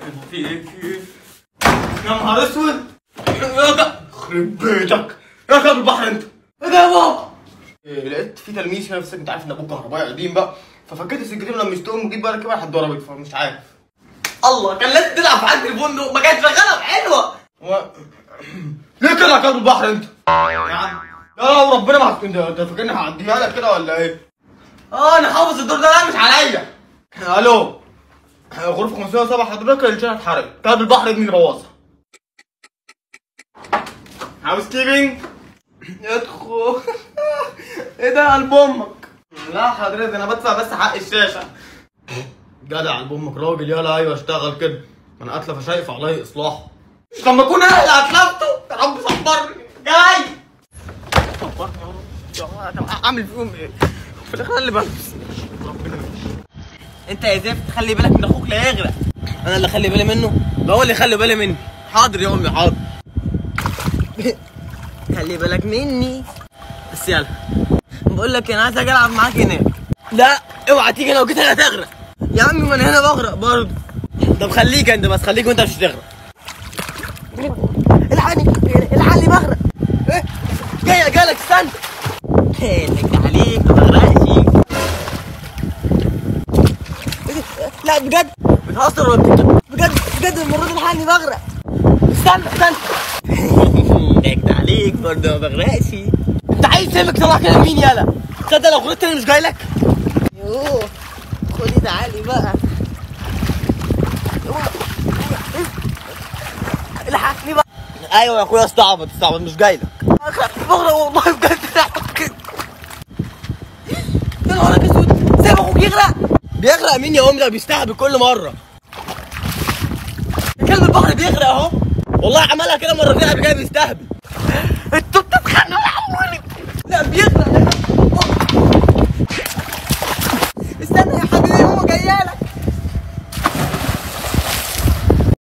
في ايه في ايه يا نهار اسود يا ده يخرب بيتك يا كلب البحر انت ايه ده يا بابا إيه لقيت في تلميذ هنا في السجن انت عارف ان ابوك كهربائي قديم بقى ففكيت السكرتير لما يستقوم وجيت بقى كده حد ضربت فمش عارف الله كان لازم تلعب في عند الفندق ما كانت شغاله حلوه هو ليه كده يا كلب البحر انت؟ يا عم لا وربنا ما هتكون ده انت فاكرني هعديها لك كده ولا ايه؟ اه انا حافظ الدور ده لا مش عليا الو غرفة 507 حضرتك الشارع اتحرق كلب البحر ابني بوظها هاوس كيبنج ادخل ايه ده قلب امك لا حضرتك انا بدفع بس حق الشاشة جدع قلب امك راجل يلا ايوه اشتغل كده انا اتلف شايف علي اصلاحه مش لما اكون انا اللي اتلفته يا رب صبرني جاي صبرني يا رب يا رب. اعمل فيهم ايه في الاخر أنا اللي بلبس ربنا انت يا زفت خلي بالك من اخوك لا يغرق انا اللي خلي بالي منه ده هو اللي خلي بالي مني حاضر يا امي حاضر خلي بالك مني بس يلا بقول لك انا عايز اجي العب معاك هناك لا اوعى تيجي لو جيت هنا هتغرق يا عمي ما انا هنا بغرق برضه طب خليك انت بس خليك وانت مش هتغرق الحقني الحقني بغرق ايه جاي جالك استنى لك عليك ما بغرقش لا بجد بتهزر ولا بتكذب؟ بجد بجد المره دي الحقني بغرق استنى استنى ضحكت عليك برضه ما بغرقش انت عايز سمك طلع كده مين يالا تصدق لو غلطت انا مش جاي لك يوه خدي تعالي بقى الحقني بقى ايوه يا اخويا استعبط استعبط مش جاي لك بغرق والله بجد يا نهارك اسود سيب اخوك يغرق بيغرق مين يا ام ده بيستهبل كل مره كلب البحر بيغرق اهو والله عملها كده مرتين قبل كده بيستهبل